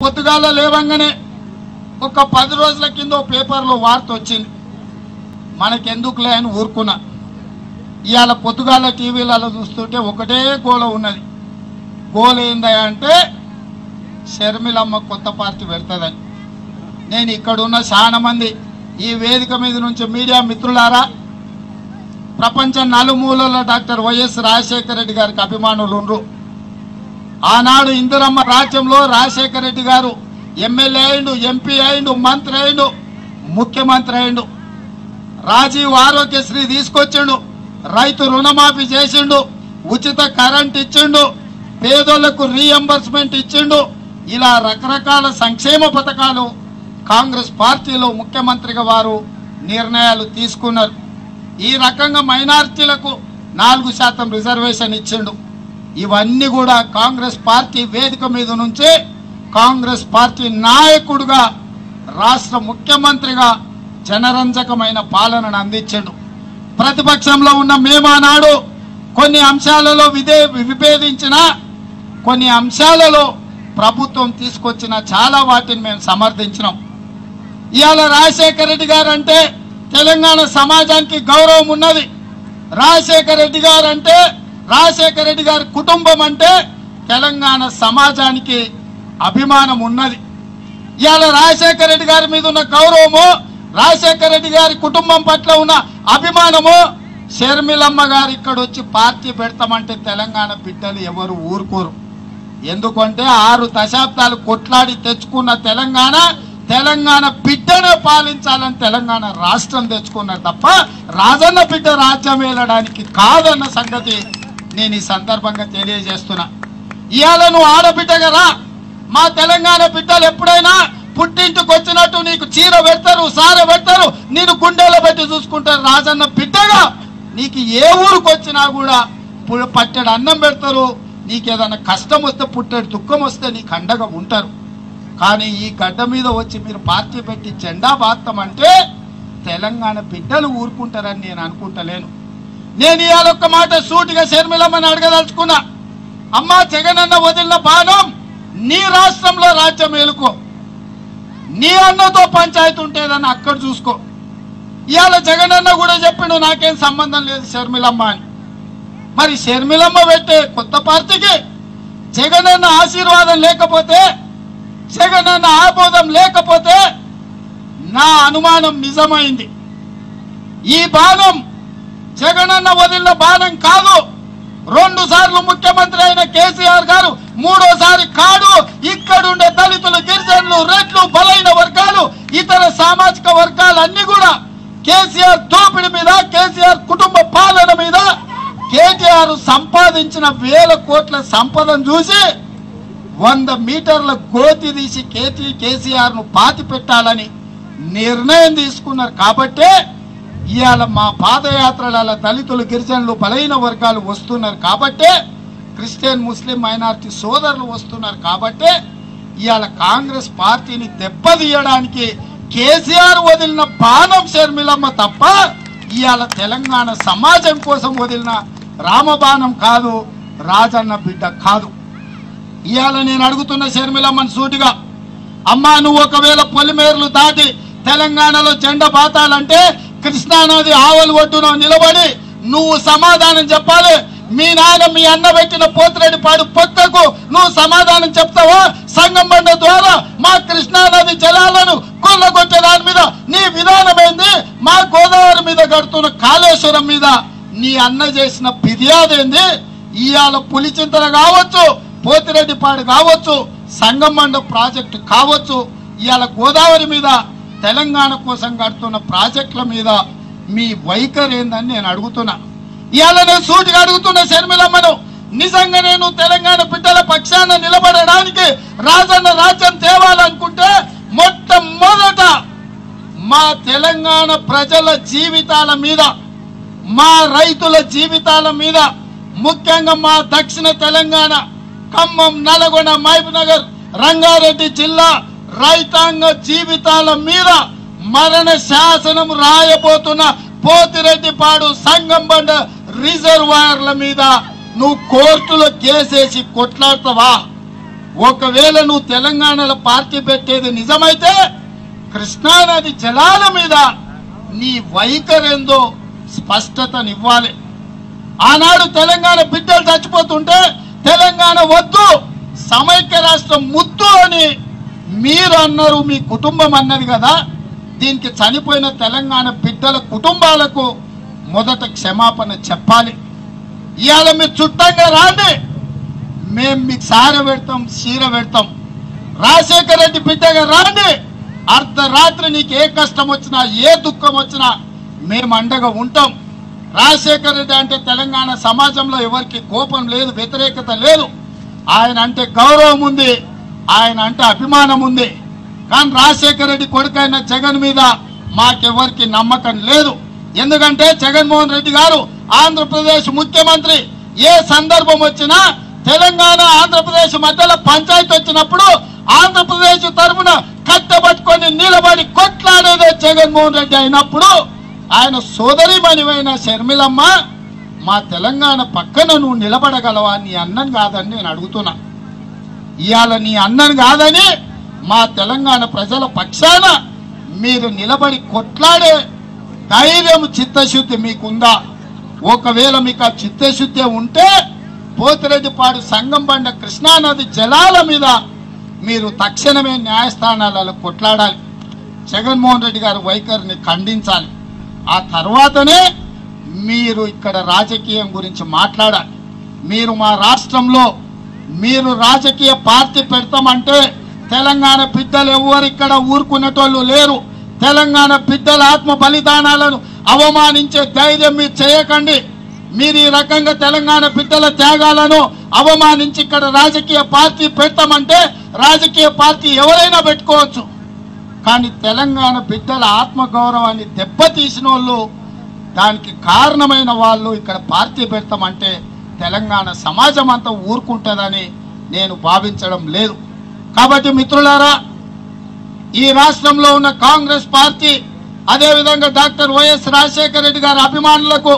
పొద్దుగాల లేవంగానే ఒక పది రోజుల కింద ఓ పేపర్లో వార్త వచ్చింది మనకెందుకులే అని ఊరుకున్నా ఇవాళ పొద్దుగాల టీవీలలో చూస్తుంటే ఒకటే గోల ఉన్నది గోల ఏందా అంటే షర్మిలమ్మ కొత్త పార్టీ పెడుతుందని నేను ఇక్కడ ఉన్న చాలా మంది ఈ వేదిక మీద నుంచి మీడియా మిత్రులారా ప్రపంచ నలుమూలల డాక్టర్ వైఎస్ రాజశేఖర రెడ్డి గారికి అభిమానులు ఉండ్రు ఆనాడు ఇందిరమ్మ రాజ్యంలో రాజశేఖర రెడ్డి గారు ఎమ్మెల్యే అయిండు ఎంపీ అయిండు మంత్రి అయిండు ముఖ్యమంత్రి అయిండు రాజీవ్ ఆరోగ్యశ్రీ తీసుకొచ్చిండు రైతు రుణమాఫీ చేసిండు ఉచిత కరెంట్ ఇచ్చిండు పేదోళ్లకు రీఎంబర్స్మెంట్ ఇచ్చిండు ఇలా రకరకాల సంక్షేమ పథకాలు కాంగ్రెస్ పార్టీలో ముఖ్యమంత్రిగా వారు నిర్ణయాలు తీసుకున్నారు ఈ రకంగా మైనారిటీలకు నాలుగు శాతం రిజర్వేషన్ ఇచ్చిండు ఇవన్నీ కూడా కాంగ్రెస్ పార్టీ వేదిక మీద నుంచే కాంగ్రెస్ పార్టీ నాయకుడుగా రాష్ట్ర ముఖ్యమంత్రిగా జనరంజకమైన పాలనను అందించాడు ప్రతిపక్షంలో ఉన్న మేమానాడు కొన్ని అంశాలలో విదే విభేదించిన కొన్ని అంశాలలో ప్రభుత్వం తీసుకొచ్చిన చాలా వాటిని మేము సమర్థించినాం ఇవాళ రాజశేఖర రెడ్డి గారు అంటే తెలంగాణ సమాజానికి గౌరవం ఉన్నది రాజశేఖర రెడ్డి గారు అంటే రాజశేఖర రెడ్డి గారి కుటుంబం అంటే తెలంగాణ సమాజానికి అభిమానం ఉన్నది ఇవాళ రాజశేఖర రెడ్డి గారి మీద ఉన్న గౌరవము రాజశేఖర రెడ్డి గారి కుటుంబం పట్ల ఉన్న అభిమానము షర్మిలమ్మ గారు ఇక్కడ వచ్చి పార్టీ పెడతామంటే తెలంగాణ బిడ్డలు ఎవరు ఊరుకోరు ఎందుకంటే ఆరు దశాబ్దాలు కొట్లాడి తెచ్చుకున్న తెలంగాణ తెలంగాణ బిడ్డనే పాలించాలని తెలంగాణ రాష్ట్రం తెచ్చుకున్నారు తప్ప రాజన్న బిడ్డ రాజ్యం వేలడానికి కాదన్న సంగతి నేను ఈ సందర్భంగా తెలియజేస్తున్నా ఇవాళ నువ్వు ఆడబిడ్డ కదా మా తెలంగాణ బిడ్డలు ఎప్పుడైనా పుట్టింటికి వచ్చినట్టు నీకు చీర పెడతారు సార పెడతారు నేను గుండెలో పెట్టి చూసుకుంటారు రాజన్న బిడ్డగా నీకు ఏ ఊరికి వచ్చినా కూడా పు- పట్టెడు అన్నం పెడతారు నీకు ఏదైనా కష్టం వస్తే పుట్టెడు దుఃఖం వస్తే నీకు అండగా ఉంటారు కానీ ఈ గడ్డ మీద వచ్చి మీరు పార్టీ పెట్టి జెండా బాత్తామంటే తెలంగాణ బిడ్డలు ఊరుకుంటారని నేను అనుకుంటలేను నేను ఇవాళ ఒక్క మాట సూటిగా షర్మిలమ్మని అడగదలుచుకున్నా అమ్మా జగనన్న వదిలిన బాణం నీ రాష్ట్రంలో రాజ్యం ఏలుకో నీ అన్నతో పంచాయతీ ఉంటేదని అక్కడ చూసుకో ఇవాళ జగనన్న కూడా చెప్పిండు నాకేం సంబంధం లేదు షర్మిలమ్మ అని మరి షర్మిలమ్మ పెట్టే కొత్త పార్టీకి జగనన్న ఆశీర్వాదం లేకపోతే జగనన్న ఆబోధం లేకపోతే నా అనుమానం నిజమైంది ఈ బాణం జగనన్న వదిలిన బాణం కాదు రెండు సార్లు ముఖ్యమంత్రి అయిన కేసీఆర్ గారు మూడోసారి కాడు ఇక్కడుండే దళితులు గిరిజనులు రెడ్లు బలైన వర్గాలు ఇతర సామాజిక వర్గాలన్నీ కూడా కేసీఆర్ దోపిడి మీద కేసీఆర్ కుటుంబ పాలన మీద కేటీఆర్ సంపాదించిన వేల కోట్ల సంపదను చూసి వంద మీటర్ల గోతి తీసి కేటీ కేసీఆర్ ను పాతి పెట్టాలని నిర్ణయం తీసుకున్నారు కాబట్టే ఇవాళ మా పాదయాత్రల దళితులు గిరిజనులు బలైన వర్గాలు వస్తున్నారు కాబట్టే క్రిస్టియన్ ముస్లిం మైనారిటీ సోదరులు వస్తున్నారు కాబట్టే ఇవాళ కాంగ్రెస్ పార్టీని దెబ్బతీయడానికి కేసీఆర్ వదిలిన బాణం షర్మిలమ్మ తప్ప ఇవాళ తెలంగాణ సమాజం కోసం వదిలిన రామబాణం కాదు రాజన్న బిడ్డ కాదు ఇవాళ నేను అడుగుతున్న షర్మిలమ్మని సూటిగా అమ్మా నువ్వు ఒకవేళ పొలిమేరలు దాటి తెలంగాణలో జెండా బాతాలంటే కృష్ణానది ఆవలి ఒడ్డున నిలబడి నువ్వు సమాధానం చెప్పాలి మీ నాన్న మీ అన్న పెట్టిన పోతిరెడ్డి పాడు పక్కకు నువ్వు సమాధానం చెప్తావా సంగం బండ ద్వారా మా కృష్ణానది జలాలను కొల్లగొట్టే దాని మీద నీ విధానం ఏంది మా గోదావరి మీద కడుతున్న కాళేశ్వరం మీద నీ అన్న చేసిన ఫిర్యాదు ఏంది ఇవాళ పులిచింతల కావచ్చు పోతిరెడ్డిపాడు కావచ్చు సంగమండ ప్రాజెక్టు కావచ్చు ఇవాళ గోదావరి మీద తెలంగాణ కోసం కడుతున్న ప్రాజెక్టుల మీద మీ వైఖరి ఏందని నేను అడుగుతున్నా ఇవాళ నేను సూటిగా అడుగుతున్న షర్మిలమ్మను నిజంగా నేను తెలంగాణ బిడ్డల పక్షాన నిలబడడానికి రాజన్న రాజ్యం తేవాలనుకుంటే మొట్టమొదట మా తెలంగాణ ప్రజల జీవితాల మీద మా రైతుల జీవితాల మీద ముఖ్యంగా మా దక్షిణ తెలంగాణ ఖమ్మం నల్గొండ మహబూబ్ నగర్ రంగారెడ్డి జిల్లా రైతాంగ జీవితాల మీద మరణ శాసనం రాయబోతున్న పోతిరెడ్డిపాడు సంగంబండ రిజర్వాయర్ల మీద నువ్వు కోర్టులో కేసేసి కొట్లాడతావా ఒకవేళ నువ్వు తెలంగాణలో పార్టీ పెట్టేది నిజమైతే కృష్ణానది జలాల మీద నీ వైఖరేందో స్పష్టతనివ్వాలి ఆనాడు తెలంగాణ బిడ్డలు చచ్చిపోతుంటే తెలంగాణ వద్దు సమైక్య రాష్ట్రం ముద్దు అని మీరు అన్నారు మీ కుటుంబం అన్నది కదా దీనికి చనిపోయిన తెలంగాణ బిడ్డల కుటుంబాలకు మొదట క్షమాపణ చెప్పాలి ఇవాళ మీరు చుట్టంగా రాండి మేము మీకు సార పెడతాం చీర పెడతాం రాజశేఖర రెడ్డి బిడ్డగా రాండి అర్ధరాత్రి నీకు ఏ కష్టం వచ్చినా ఏ దుఃఖం వచ్చినా మేము అండగా ఉంటాం రాజశేఖర రెడ్డి అంటే తెలంగాణ సమాజంలో ఎవరికి కోపం లేదు వ్యతిరేకత లేదు ఆయన అంటే గౌరవం ఉంది ఆయన అంటే అభిమానం ఉంది కానీ రాజశేఖర రెడ్డి కొడుకైన జగన్ మీద మాకెవరికి నమ్మకం లేదు ఎందుకంటే జగన్మోహన్ రెడ్డి గారు ఆంధ్రప్రదేశ్ ముఖ్యమంత్రి ఏ సందర్భం వచ్చినా తెలంగాణ ఆంధ్రప్రదేశ్ మధ్యలో పంచాయతీ వచ్చినప్పుడు ఆంధ్రప్రదేశ్ తరఫున కట్టబట్టుకొని నిలబడి కొట్లాడేదే జగన్మోహన్ రెడ్డి అయినప్పుడు ఆయన సోదరిమణివైన షర్మిలమ్మ మా తెలంగాణ పక్కన నువ్వు నిలబడగలవా నీ అన్నం కాదని నేను అడుగుతున్నా ఇవాళ నీ అన్నం కాదని మా తెలంగాణ ప్రజల పక్షాన మీరు నిలబడి కొట్లాడే ధైర్యం చిత్తశుద్ధి మీకుందా ఒకవేళ మీకు ఆ చిత్తశుద్ధి ఉంటే పోతిరెడ్డిపాడు సంగం బండ కృష్ణానది జలాల మీద మీరు తక్షణమే న్యాయస్థానాలలో కొట్లాడాలి జగన్మోహన్ రెడ్డి గారి వైఖరిని ఖండించాలి ఆ తర్వాతనే మీరు ఇక్కడ రాజకీయం గురించి మాట్లాడాలి మీరు మా రాష్ట్రంలో మీరు రాజకీయ పార్టీ పెడతామంటే తెలంగాణ బిడ్డలు ఎవరు ఇక్కడ ఊరుకునేటోళ్ళు లేరు తెలంగాణ బిడ్డల ఆత్మ బలిదానాలను అవమానించే ధైర్యం మీరు చేయకండి మీరు ఈ రకంగా తెలంగాణ బిడ్డల త్యాగాలను అవమానించి ఇక్కడ రాజకీయ పార్టీ పెడతామంటే రాజకీయ పార్టీ ఎవరైనా పెట్టుకోవచ్చు కానీ తెలంగాణ బిడ్డల ఆత్మగౌరవాన్ని దెబ్బతీసిన వాళ్ళు దానికి కారణమైన వాళ్ళు ఇక్కడ పార్టీ పెడతామంటే తెలంగాణ సమాజం అంతా ఊరుకుంటుందని నేను భావించడం లేదు కాబట్టి మిత్రులారా ఈ రాష్ట్రంలో ఉన్న కాంగ్రెస్ పార్టీ అదేవిధంగా డాక్టర్ వైఎస్ రాజశేఖర రెడ్డి గారి అభిమానులకు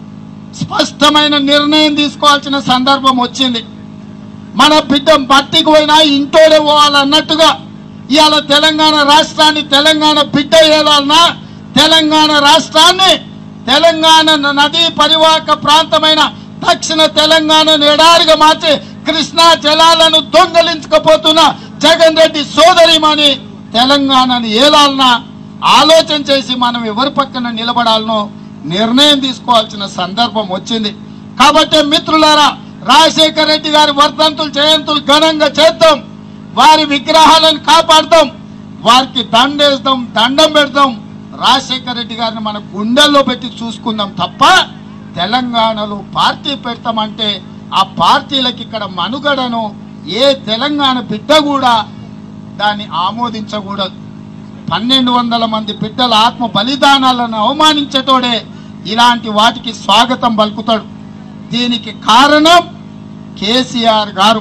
స్పష్టమైన నిర్ణయం తీసుకోవాల్సిన సందర్భం వచ్చింది మన బిడ్డ బట్టికి పోయినా ఇంటోడే పోవాలన్నట్టుగా ఇవాళ తెలంగాణ రాష్ట్రాన్ని తెలంగాణ బిడ్డ ఏలాలన్నా తెలంగాణ రాష్ట్రాన్ని తెలంగాణ నదీ పరివాహక ప్రాంతమైన దక్షిణ తెలంగాణ ఎడారిగా మార్చి కృష్ణా జలాలను దొంగలించకపోతున్న జగన్ రెడ్డి సోదరిమని తెలంగాణను ఏలాలన్నా ఆలోచన చేసి మనం ఎవరి పక్కన నిలబడాలనో నిర్ణయం తీసుకోవాల్సిన సందర్భం వచ్చింది కాబట్టి మిత్రులారా రాజశేఖర రెడ్డి గారి వర్ధంతులు జయంతులు ఘనంగా చేద్దాం వారి విగ్రహాలను కాపాడతాం వారికి దండేస్తాం దండం పెడతాం రాజశేఖర రెడ్డి గారిని మన గుండెల్లో పెట్టి చూసుకుందాం తప్ప తెలంగాణలో పార్టీ పెడతామంటే ఆ పార్టీలకు ఇక్కడ మనుగడను ఏ తెలంగాణ బిడ్డ కూడా దాన్ని ఆమోదించకూడదు పన్నెండు వందల మంది బిడ్డల ఆత్మ బలిదానాలను అవమానించేటోడే ఇలాంటి వాటికి స్వాగతం పలుకుతాడు దీనికి కారణం కేసీఆర్ గారు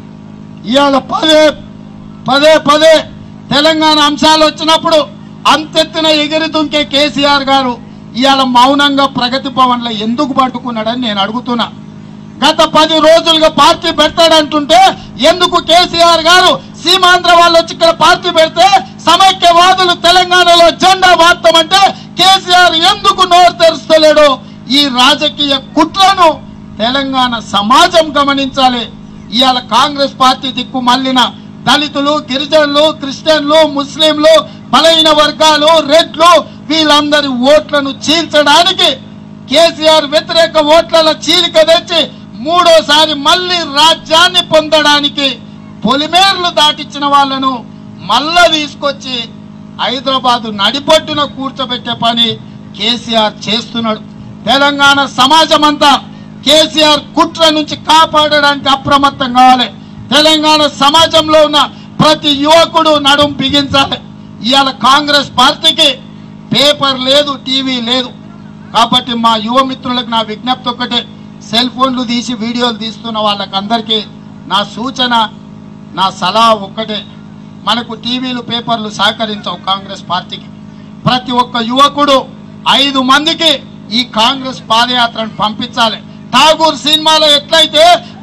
ఇవాళ పదే పదే పదే తెలంగాణ అంశాలు వచ్చినప్పుడు అంతెత్తున ఎగిరి దుంకే కేసీఆర్ గారు ఇవాళ మౌనంగా ప్రగతి భవన్లో ఎందుకు పట్టుకున్నాడని నేను అడుగుతున్నా గత పది రోజులుగా పార్టీ పెడతాడంటుంటే ఎందుకు కేసీఆర్ గారు సీమాంధ్ర వాళ్ళు వచ్చి ఇక్కడ పార్టీ పెడితే సమైక్యవాదులు తెలంగాణలో జెండా వాడతామంటే కేసీఆర్ ఎందుకు నోరు తెరుస్తలేడు ఈ రాజకీయ కుట్రను తెలంగాణ సమాజం గమనించాలి ఇవాళ కాంగ్రెస్ పార్టీ దిక్కు మళ్ళిన దళితులు గిరిజనులు క్రిస్టియన్లు ముస్లింలు బలైన వర్గాలు రెడ్లు వీళ్ళందరి ఓట్లను చీల్చడానికి కేసీఆర్ వ్యతిరేక ఓట్ల చీలిక తెచ్చి మూడోసారి మళ్ళీ రాజ్యాన్ని పొందడానికి పొలిమేర్లు దాటించిన వాళ్ళను మళ్ళా తీసుకొచ్చి హైదరాబాదు నడిపట్టున కూర్చోబెట్టే పని కేసీఆర్ చేస్తున్నాడు తెలంగాణ సమాజం అంతా కేసీఆర్ కుట్ర నుంచి కాపాడడానికి అప్రమత్తం కావాలి తెలంగాణ సమాజంలో ఉన్న ప్రతి యువకుడు నడుం బిగించాలి ఇవాళ కాంగ్రెస్ పార్టీకి పేపర్ లేదు టీవీ లేదు కాబట్టి మా యువ మిత్రులకు నా విజ్ఞప్తి ఒక్కటే సెల్ ఫోన్లు తీసి వీడియోలు తీస్తున్న వాళ్ళకందరికీ నా సూచన నా సలహా ఒక్కటే మనకు టీవీలు పేపర్లు సహకరించవు కాంగ్రెస్ పార్టీకి ప్రతి ఒక్క యువకుడు ఐదు మందికి ఈ కాంగ్రెస్ పాదయాత్రను పంపించాలి ఠాగూర్ సినిమాలో ఎట్లయితే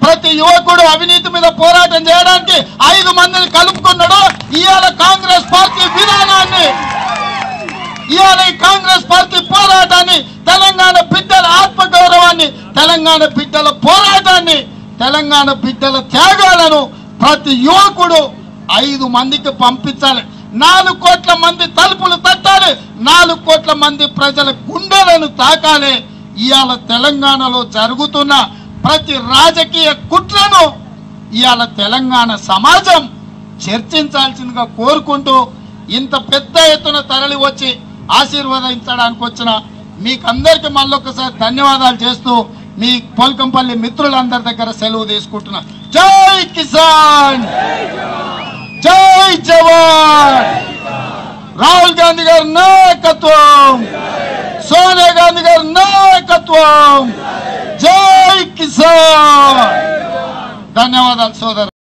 ప్రతి యువకుడు అవినీతి మీద పోరాటం చేయడానికి ఐదు మందిని కలుపుకున్నాడు ఇవాళ కాంగ్రెస్ పార్టీ విధానాన్ని ఇవాళ ఈ కాంగ్రెస్ పార్టీ పోరాటాన్ని తెలంగాణ బిడ్డల ఆత్మగౌరవాన్ని తెలంగాణ బిడ్డల పోరాటాన్ని తెలంగాణ బిడ్డల త్యాగాలను ప్రతి యువకుడు ఐదు మందికి పంపించాలి నాలుగు కోట్ల మంది తలుపులు తట్టాలి నాలుగు కోట్ల మంది ప్రజల గుండెలను తాకాలి ఇవాళ తెలంగాణలో జరుగుతున్న ప్రతి రాజకీయ కుట్రను ఇవాళ తెలంగాణ సమాజం చర్చించాల్సిందిగా కోరుకుంటూ ఇంత పెద్ద ఎత్తున తరలి వచ్చి ఆశీర్వదించడానికి వచ్చిన మీకు అందరికి మళ్ళొకసారి ధన్యవాదాలు చేస్తూ మీ పోల్కంపల్లి మిత్రులందరి దగ్గర సెలవు తీసుకుంటున్నా జై కిసాన్ జై జవాన్ రాహుల్ గాంధీ గారి నాయకత్వం సోనియా గాంధీ గారి నాయకత్వం జై కిసాన్ ధన్యవాదాలు సోదరు